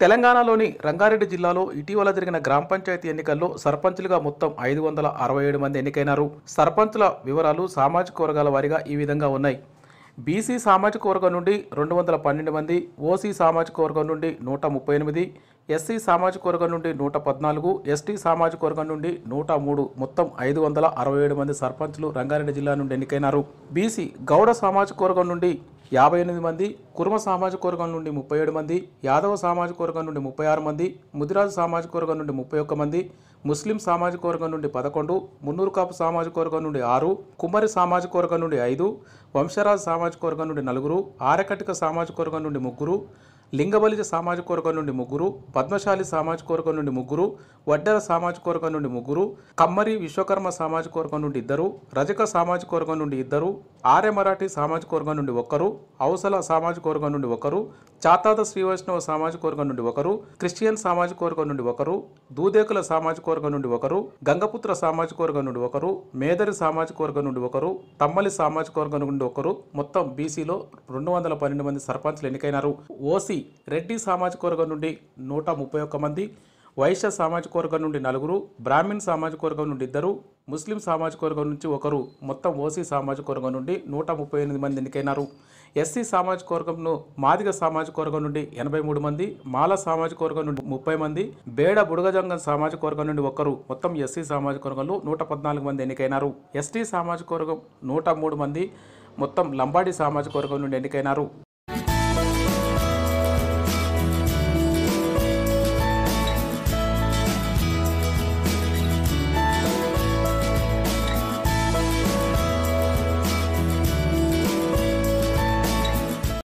తెలంగాణలోని రంగారెడ్డి జిల్లాలో ఇటీవల జరిగిన గ్రామ పంచాయతీ ఎన్నికల్లో సర్పంచులుగా మొత్తం ఐదు వందల అరవై ఏడు మంది ఎన్నికైనారు సర్పంచుల వివరాలు సామాజిక వర్గాల వారీగా ఈ విధంగా ఉన్నాయి బీసీ సామాజిక వర్గం నుండి రెండు వందల పన్నెండు మంది ఓసీ సామాజిక వర్గం నుండి నూట ముప్పై ఎనిమిది ఎస్సీ సామాజిక వర్గం నుండి నూట పద్నాలుగు ఎస్టీ సామాజిక వర్గం నుండి నూట మూడు మొత్తం ఐదు వందల అరవై ఏడు మంది సర్పంచులు రంగారెడ్డి జిల్లా నుండి ఎన్నికైనారు బీసీ గౌడ సామాజిక వర్గం నుండి యాభై ఎనిమిది మంది కుర్మ సామాజిక వర్గం నుండి ముప్పై ఏడు మంది యాదవ సామాజిక వర్గం నుండి ముప్పై ఆరు మంది ముదిరాజు సామాజిక వర్గం నుండి ముప్పై ఒక్క మంది ముస్లిం సామాజిక వర్గం నుండి పదకొండు మున్నూరు కాపు సామాజిక వర్గం నుండి ఆరు కుమ్మరి సామాజిక వర్గం నుండి ఐదు వంశరాజు సామాజిక వర్గం నుండి నలుగురు ఆరకటిక సామాజిక వర్గం నుండి ముగ్గురు లింగబలిజ సామాజిక వర్గం నుండి ముగ్గురు పద్మశాలి సామాజిక వర్గం నుండి ముగ్గురు వడ్డెర సామాజిక వర్గం నుండి ముగ్గురు కమ్మరి విశ్వకర్మ సామాజిక వర్గం నుండి ఇద్దరు రజక సామాజిక వర్గం నుండి ఇద్దరు ఆర్య మరాఠీ సామాజిక వర్గం నుండి ఒకరు అవసల సామాజిక వర్గం నుండి ఒకరు చాతాత శ్రీవైష్ణవ సామాజిక వర్గం నుండి ఒకరు క్రిస్టియన్ సామాజిక వర్గం నుండి ఒకరు దూదేకుల సామాజిక వర్గం నుండి ఒకరు గంగపుత్ర సామాజిక వర్గం నుండి ఒకరు మేదరి సామాజిక వర్గం నుండి ఒకరు తమ్మలి సామాజిక వర్గం నుండి ఒకరు మొత్తం బీసీలో రెండు వందల పన్నెండు మంది సర్పంచ్లు ఎన్నికైనారు ఓసీ రెడ్డి సామాజిక వర్గం నుండి నూట ముప్పై ఒక్క మంది వైశ్య సామాజిక వర్గం నుండి నలుగురు బ్రాహ్మిన్ సామాజిక వర్గం నుండి ఇద్దరు ముస్లిం సామాజిక వర్గం నుంచి ఒకరు మొత్తం ఓసీ సామాజిక వర్గం నుండి నూట ముప్పై ఎనిమిది మంది ఎన్నికైనారు ఎస్సీ సామాజిక వర్గంను మాదిగ సామాజిక వర్గం నుండి ఎనభై మూడు మంది మాల సామాజిక వర్గం నుండి ముప్పై మంది బేడ బుడగజంగం సామాజిక వర్గం నుండి ఒకరు మొత్తం ఎస్సీ సామాజిక వర్గంలో నూట పద్నాలుగు మంది ఎన్నికైనారు ఎస్టీ సామాజిక వర్గం నూట మూడు మంది మొత్తం లంబాడి సామాజిక వర్గం నుండి ఎన్నికైనారు